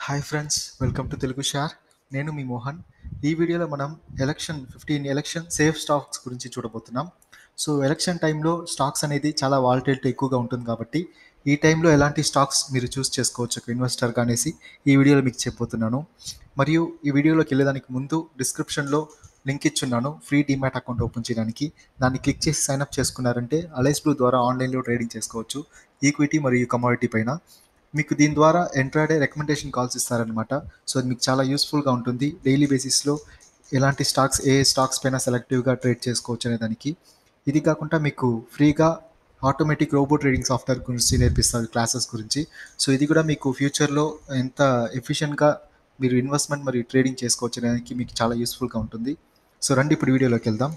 hi friends welcome to Telugu షార్ నేను మీ మోహన్ ఈ వీడియోలో మనం election fifteen election safe stocks గురించి చూడబోతున్నాం సో ఎలక్షన్ టైంలో స్టాక్స్ అనేది చాలా వాలిటిలిటీ ఎక్కువగా ఉంటుంది కాబట్టి ఈ టైంలో ఎలాంటి స్టాక్స్ మీరు చూస్ చేసుకోవచ్చు ఒక ఇన్వెస్టర్గా అనేసి ఈ వీడియోలో మీకు చెప్పబోతున్నాను మరియు ఈ వీడియోలోకి వెళ్ళేదానికి ముందు డిస్క్రిప్షన్లో లింక్ ఇచ్చున్నాను ఫ్రీ డిమాట్ అకౌంట్ ఓపెన్ చేయడానికి దాన్ని క్లిక్ చేసి సైన్అప్ చేసుకున్నారంటే అలైస్ బ్లూ ద్వారా ఆన్లైన్లో ట్రేడింగ్ చేసుకోవచ్చు ఈక్విటీ మరియు కమోడిటీ పైన మీకు దీని ద్వారా ఎంట్రాడే రికమెండేషన్ కాల్స్ ఇస్తారనమాట సో అది మీకు చాలా యూస్ఫుల్గా ఉంటుంది డైలీ బేసిస్లో ఎలాంటి స్టాక్స్ ఏ స్టాక్స్ పైన సెలెక్టివ్గా ట్రేడ్ చేసుకోవచ్చు అనే దానికి ఇది కాకుండా మీకు ఫ్రీగా ఆటోమేటిక్ రోబో ట్రేడింగ్ సాఫ్ట్వేర్ గురించి నేర్పిస్తారు క్లాసెస్ గురించి సో ఇది కూడా మీకు ఫ్యూచర్లో ఎంత ఎఫిషియెంట్గా మీరు ఇన్వెస్ట్మెంట్ మరియు ట్రేడింగ్ చేసుకోవచ్చు అనేదానికి మీకు చాలా యూస్ఫుల్గా ఉంటుంది సో రండి ఇప్పుడు వీడియోలోకి వెళ్దాం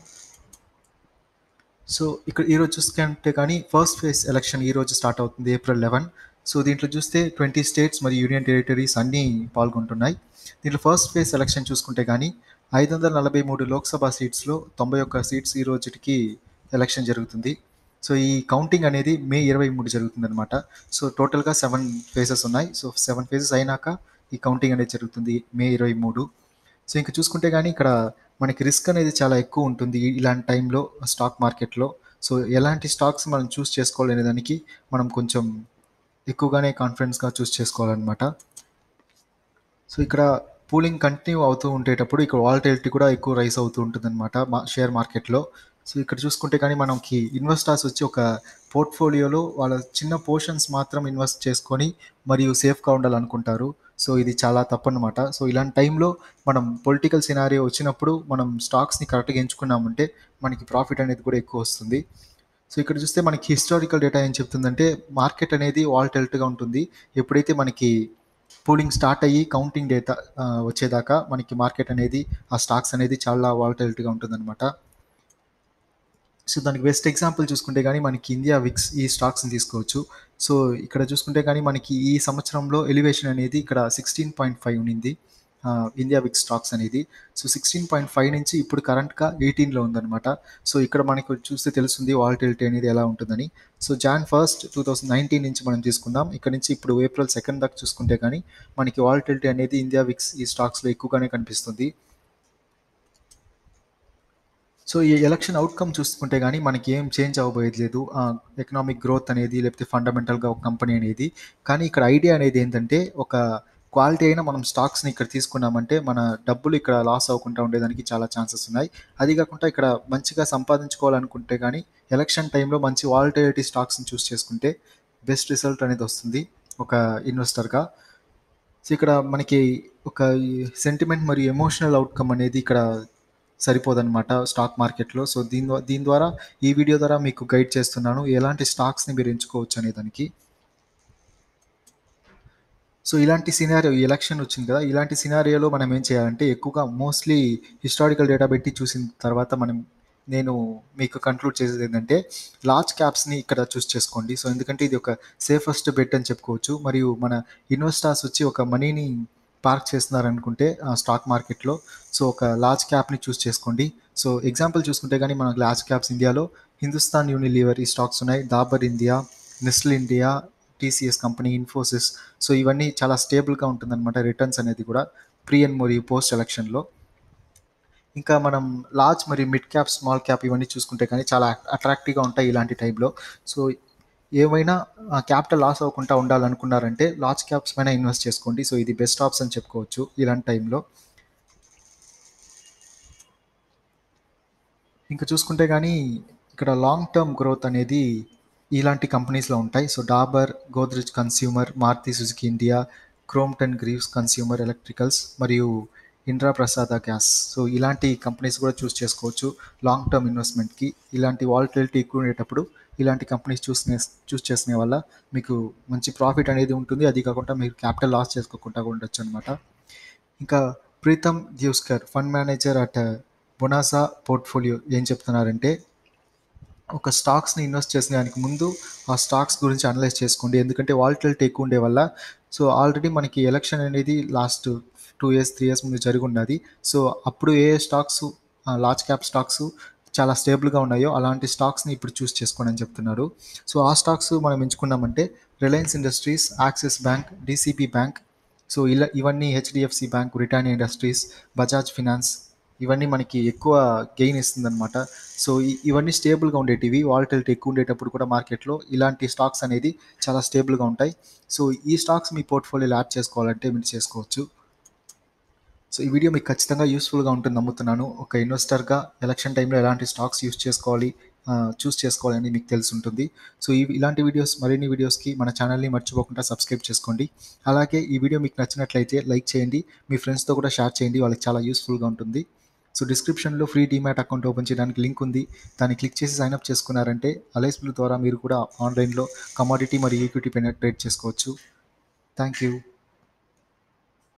సో ఇక్కడ ఈరోజు చూసుకుంటే కానీ ఫస్ట్ ఫేజ్ ఎలక్షన్ ఈ రోజు స్టార్ట్ అవుతుంది ఏప్రిల్ లెవెన్ సో దీంట్లో చూస్తే ట్వంటీ స్టేట్స్ మరియు యూనియన్ టెరిటరీస్ అన్నీ పాల్గొంటున్నాయి దీంట్లో ఫస్ట్ ఫేజ్ ఎలక్షన్ చూసుకుంటే కానీ ఐదు వందల నలభై మూడు లోక్సభ సీట్స్లో తొంభై ఒక్క సీట్స్ ఈ రోజుకి ఎలక్షన్ జరుగుతుంది సో ఈ కౌంటింగ్ అనేది మే ఇరవై మూడు జరుగుతుంది అనమాట సో టోటల్గా సెవెన్ ఫేజెస్ ఉన్నాయి సో సెవెన్ ఫేజెస్ అయినాక ఈ కౌంటింగ్ అనేది జరుగుతుంది మే ఇరవై మూడు సో ఇంకా చూసుకుంటే కానీ ఇక్కడ మనకి రిస్క్ అనేది చాలా ఎక్కువ ఉంటుంది ఈ- ఇలాంటి టైంలో స్టాక్ మార్కెట్లో సో ఎలాంటి స్టాక్స్ మనం చూస్ చేసుకోవాలనే దానికి మనం కొంచెం ఎక్కువగానే కాన్ఫిడెన్స్గా చూస్ చేసుకోవాలన్నమాట సో ఇక్కడ పూలింగ్ కంటిన్యూ అవుతూ ఉండేటప్పుడు ఇక్కడ వాలటిలిటీ కూడా ఎక్కువ రైస్ అవుతూ ఉంటుంది అనమాట మా షేర్ మార్కెట్లో సో ఇక్కడ చూసుకుంటే కానీ మనకి ఇన్వెస్టర్స్ వచ్చి ఒక పోర్ట్ఫోలియోలో వాళ్ళ చిన్న పోర్షన్స్ మాత్రం ఇన్వెస్ట్ చేసుకొని మరియు సేఫ్గా ఉండాలనుకుంటారు సో ఇది చాలా తప్పనమాట సో ఇలాంటి టైంలో మనం పొలిటికల్ సినారియో వచ్చినప్పుడు మనం స్టాక్స్ని కరెక్ట్గా ఎంచుకున్నామంటే మనకి ప్రాఫిట్ అనేది కూడా ఎక్కువ వస్తుంది సో ఇక్కడ చూస్తే మనకి హిస్టారికల్ డేటా ఏం చెప్తుందంటే మార్కెట్ అనేది వాల్టెల్ట్గా ఉంటుంది ఎప్పుడైతే మనకి పూలింగ్ స్టార్ట్ అయ్యి కౌంటింగ్ డేటా వచ్చేదాకా మనకి మార్కెట్ అనేది ఆ స్టాక్స్ అనేది చాలా వాల్టెల్ట్గా ఉంటుందన్నమాట సో దానికి బెస్ట్ ఎగ్జాంపుల్ చూసుకుంటే కానీ మనకి ఇండియా విక్స్ ఈ స్టాక్స్ని తీసుకోవచ్చు సో ఇక్కడ చూసుకుంటే కానీ మనకి ఈ సంవత్సరంలో ఎలివేషన్ అనేది ఇక్కడ సిక్స్టీన్ పాయింట్ ఫైవ్ ఉన్నింది ఆ, ఇండియా విక్స్ స్టాక్స్ అనేది సో సిక్స్టీన్ పాయింట్ ఫైవ్ నుంచి ఇప్పుడు కరెంట్గా ఎయిటీన్లో ఉందన్నమాట సో ఇక్కడ మనకు చూస్తే తెలుస్తుంది వాలిటిలిటీ అనేది ఎలా ఉంటుందని so Jan first two thousand nineteen నుంచి మనం తీసుకుందాం ఇక్కడ నుంచి ఇప్పుడు ఏప్రిల్ సెకండ్ దాకా చూసుకుంటే కానీ మనకి వాలిటిలిటీ అనేది ఇండియా విక్స్ ఈ స్టాక్స్లో ఎక్కువగానే కనిపిస్తుంది సో ఈ ఎలక్షన్ అవుట్కమ్ చూసుకుంటే కానీ మనకి ఏం చేంజ్ అవ్వబోయేది లేదు ఎకనామిక్ గ్రోత్ అనేది లేకపోతే ఫండమెంటల్గా ఒక కంపెనీ అనేది కానీ ఇక్కడ ఐడియా అనేది ఏంటంటే ఒక క్వాలిటీ అయినా మనం స్టాక్స్ని ఇక్కడ తీసుకున్నామంటే మన డబ్బులు ఇక్కడ లాస్ అవ్వకుండా ఉండేదానికి చాలా ఛాన్సెస్ ఉన్నాయి అది కాకుండా ఇక్కడ మంచిగా సంపాదించుకోవాలనుకుంటే కానీ ఎలక్షన్ టైంలో మంచి వాలిటిలిటీ స్టాక్స్ని చూస్ చేసుకుంటే బెస్ట్ రిజల్ట్ అనేది వస్తుంది ఒక ఇన్వెస్టర్గా సో ఇక్కడ మనకి ఒక సెంటిమెంట్ మరియు ఎమోషనల్ అవుట్కమ్ అనేది ఇక్కడ సరిపోదన్నమాట స్టాక్ మార్కెట్లో సో దీని ద్వా- దీని ద్వారా ఈ వీడియో ద్వారా మీకు గైడ్ చేస్తున్నాను ఎలాంటి స్టాక్స్ని మీరు ఎంచుకోవచ్చు అనే దానికి సో ఇలాంటి సినారియో ఎలక్షన్ వచ్చింది కదా ఇలాంటి సినారియోలో మనం ఏం చేయాలంటే ఎక్కువగా మోస్ట్లీ హిస్టారికల్ డేటా పెట్టి చూసిన తర్వాత మనం నేను మీకు కంక్లూడ్ చేసేది ఏంటంటే లార్జ్ క్యాప్స్ని ఇక్కడ చూస్ చేసుకోండి సో ఎందుకంటే ఇది ఒక సేఫెస్ట్ బెట్ అని చెప్పుకోవచ్చు మరియు మన ఇన్వెస్టర్స్ వచ్చి ఒక మనీని పార్క్ చేస్తున్నారనుకుంటే ఆ స్టాక్ మార్కెట్లో సో ఒక లార్జ్ క్యాప్ని చూస్ చేసుకోండి సో ఎగ్జాంపుల్ చూసుకుంటే కానీ మనకు లార్జ్ క్యాప్స్ ఇండియాలో హిందుస్థాన్ యూనిలీవర్ ఈ స్టాక్స్ ఉన్నాయి Dabur India Nestle India TCS company Infosys so ఇవన్నీ చాలా స్టేబుల్గా ఉంటుందన్నమాట రిటర్న్స్ అనేది కూడా ప్రీ అండ్ మరియు పోస్ట్ ఎలక్షన్లో ఇంకా మనం లార్జ్ మరియు మిడ్ క్యాప్ స్మాల్ క్యాప్ ఇవన్నీ చూసుకుంటే కానీ చాలా అట్రాక్టివ్గా ఉంటాయి ఇలాంటి టైంలో సో ఏమైనా క్యాపిటల్ లాస్ అవ్వకుండా ఉండాలనుకున్నారంటే లార్జ్ క్యాప్స్ పైన ఇన్వెస్ట్ చేసుకోండి సో ఇది బెస్ట్ ఆప్షన్ చెప్పుకోవచ్చు ఇలాంటి టైంలో ఇంకా చూసుకుంటే కానీ ఇక్కడ లాంగ్ టర్మ్ గ్రోత్ అనేది ఇలాంటి కంపెనీస్లో ఉంటాయి so Dabur Godrej consumer Maruti Suzuki India Crompton Greaves consumer electricals మరియు ఇంద్రా ప్రసాద గ్యాస్ సో ఇలాంటి కంపెనీస్ కూడా చూస్ చేసుకోవచ్చు లాంగ్ టర్మ్ ఇన్వెస్ట్మెంట్కి ఇలాంటి వాలిటిలిటీ ఎక్కువ ఉండేటప్పుడు ఇలాంటి కంపెనీస్ చూస్ చూస్ చేసుకునే వల్ల మీకు మంచి ప్రాఫిట్ అనేది ఉంటుంది అది కాకుండా మీరు క్యాపిటల్ లాస్ చేసుకోకుండా ఉండొచ్చు అనమాట ఇంకా Pritam Deuskar fund manager at Bonanza portfolio ఏం చెప్తున్నారంటే ఒక స్టాక్స్ని ఇన్వెస్ట్ చేసిన దానికి ముందు ఆ స్టాక్స్ గురించి అనలైజ్ చేసుకోండి ఎందుకంటే వాలిటిలిటీ ఎక్కువ ఉండే వల్ల సో ఆల్రెడీ మనకి ఎలక్షన్ అనేది last two years three years ముందు జరిగి ఉన్నది సో అప్పుడు ఏ ఏ స్టాక్స్ లార్జ్ క్యాప్ స్టాక్స్ చాలా స్టేబుల్గా ఉన్నాయో అలాంటి స్టాక్స్ని ఇప్పుడు చూస్ చేసుకోండి అని చెప్తున్నారు సో ఆ స్టాక్స్ మనం ఎంచుకున్నామంటే Reliance Industries Axis Bank DCB Bank so ఇలా ఇవన్నీ HDFC Bank Britannia Industries Bajaj Finance ఇవన్నీ మనకి ఎక్కువ గెయిన్ ఇస్తుందన్నమాట సో ఈ- ఇవన్నీ స్టేబుల్గా ఉండేటివి వాలిటిలిటీ ఎక్కువ ఉండేటప్పుడు కూడా మార్కెట్లో ఇలాంటి స్టాక్స్ అనేది చాలా స్టేబుల్గా ఉంటాయి సో ఈ స్టాక్స్ మీ పోర్ట్ఫోలియోలో యాడ్ చేసుకోవాలంటే మీరు చేసుకోవచ్చు సో ఈ వీడియో మీకు ఖచ్చితంగా యూస్ఫుల్గా ఉంటుంది నమ్ముతున్నాను ఒక ఇన్వెస్టర్గా ఎలక్షన్ టైంలో ఎలాంటి స్టాక్స్ యూస్ చేసుకోవాలి చూస్ చేసుకోవాలని మీకు తెలిసి ఉంటుంది సో ఈ ఇలాంటి వీడియోస్ మరిన్ని వీడియోస్కి మన ఛానల్ని మర్చిపోకుండా సబ్స్క్రైబ్ చేసుకోండి అలాగే ఈ వీడియో మీకు నచ్చినట్లయితే లైక్ చేయండి మీ ఫ్రెండ్స్తో కూడా షేర్ చేయండి వాళ్ళకి చాలా యూస్ఫుల్గా ఉంటుంది సో డిస్క్రిప్షన్లో ఫ్రీ డీమ్యాట్ అకౌంట్ ఓపెన్ చేయడానికి లింక్ ఉంది దాన్ని క్లిక్ చేసి సైన్అప్ చేసుకున్నారంటే అలైస్ బ్లూ ద్వారా మీరు కూడా ఆన్లైన్లో కమాడిటీ మరియు ఈక్విటీ పైన ట్రేడ్ చేసుకోవచ్చు థ్యాంక్ యూ